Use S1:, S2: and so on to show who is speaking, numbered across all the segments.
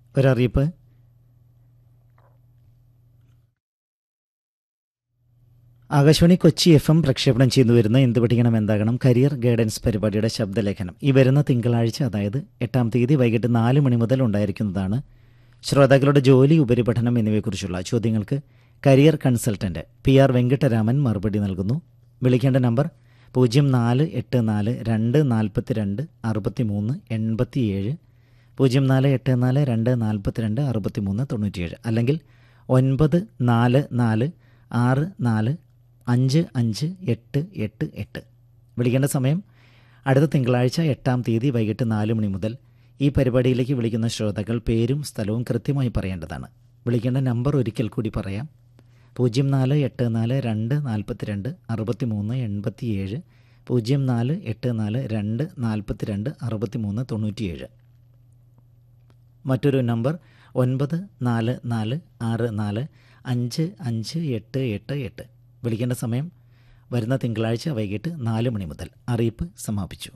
S1: ഒരറിയിപ്പ് Akashvani Kochi F M പ്രക്ഷേപണം ചെയ്തു വരുന്ന എന്ത് പഠിക്കണം എന്താകണം കരിയർ ഗൈഡൻസ് പരിപാടിയുടെ ശബ്ദലേഖനം ഈ വരുന്ന തിങ്കളാഴ്ച അതായത് എട്ടാം തീയതി വൈകിട്ട് നാല് മണി മുതൽ ഉണ്ടായിരിക്കുന്നതാണ് ശ്രോതാക്കളുടെ ജോലി ഉപരിപഠനം എന്നിവയെക്കുറിച്ചുള്ള ചോദ്യങ്ങൾക്ക് career consultant P R Venkataraman മറുപടി നൽകുന്നു വിളിക്കേണ്ട നമ്പർ പൂജ്യം നാല് എട്ട് നാല് രണ്ട് നാൽപ്പത്തി രണ്ട് അറുപത്തി മൂന്ന് എൺപത്തിയേഴ് പൂജ്യം നാല് എട്ട് നാല് രണ്ട് നാൽപ്പത്തിരണ്ട് അറുപത്തി മൂന്ന് തൊണ്ണൂറ്റിയേഴ് അല്ലെങ്കിൽ ഒൻപത് നാല് നാല് ആറ് നാല് അഞ്ച് അഞ്ച് എട്ട് എട്ട് എട്ട് വിളിക്കേണ്ട സമയം അടുത്ത തിങ്കളാഴ്ച എട്ടാം തീയതി വൈകിട്ട് നാല് മണി മുതൽ ഈ പരിപാടിയിലേക്ക് വിളിക്കുന്ന ശ്രോതാക്കൾ പേരും സ്ഥലവും കൃത്യമായി പറയേണ്ടതാണ് വിളിക്കേണ്ട നമ്പർ ഒരിക്കൽ കൂടി പറയാം പൂജ്യം നാല് എട്ട് നാല് രണ്ട് നാൽപ്പത്തിരണ്ട് അറുപത്തി മൂന്ന് എൺപത്തിയേഴ് പൂജ്യം നാല് എട്ട് നാല് രണ്ട് നാൽപ്പത്തിരണ്ട് അറുപത്തി മൂന്ന് തൊണ്ണൂറ്റിയേഴ് മറ്റൊരു നമ്പർ ഒൻപത് നാല് നാല് ആറ് നാല് അഞ്ച് അഞ്ച് എട്ട് എട്ട് എട്ട് വിളിക്കേണ്ട സമയം വരുന്ന തിങ്കളാഴ്ച വൈകിട്ട് നാല് മണി മുതൽ അറിയിപ്പ് സമാപിച്ചു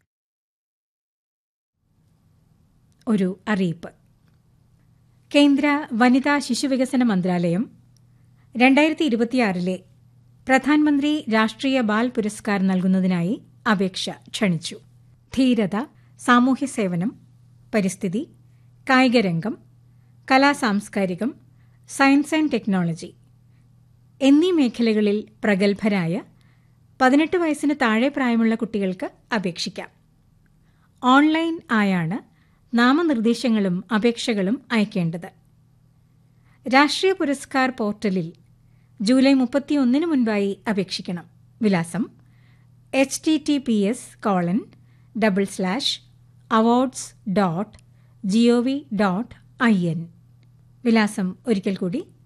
S2: ഒരു അറിയിപ്പ് കേന്ദ്ര വനിതാ ശിശുവികസന മന്ത്രാലയം രണ്ടായിരത്തി ഇരുപത്തിയാറിലെ പ്രധാനമന്ത്രി രാഷ്ട്രീയ ബാൽ പുരസ്കാർ നൽകുന്നതിനായി അപേക്ഷ ക്ഷണിച്ചു ധീരത സാമൂഹ്യ സേവനം പരിസ്ഥിതി കായികരംഗം കലാസാംസ്കാരികം സയൻസ് ആൻഡ് ടെക്നോളജി എന്നീ മേഖലകളിൽ പ്രഗത്ഭരായ പതിനെട്ട് വയസ്സിന് താഴെ പ്രായമുള്ള കുട്ടികൾക്ക് അപേക്ഷിക്കാം ഓൺലൈൻ ആയാണ് നാമനിർദ്ദേശങ്ങളും അപേക്ഷകളും അയക്കേണ്ടത് രാഷ്ട്രീയ പുരസ്കാർ പോർട്ടലിൽ ജൂലൈ മുപ്പത്തിയൊന്നിന് മുൻപായി അപേക്ഷിക്കണം വിലാസം H T T P S colon double slash awards dot G O V dot I N വിലാസം ഒരിക്കൽ കൂടി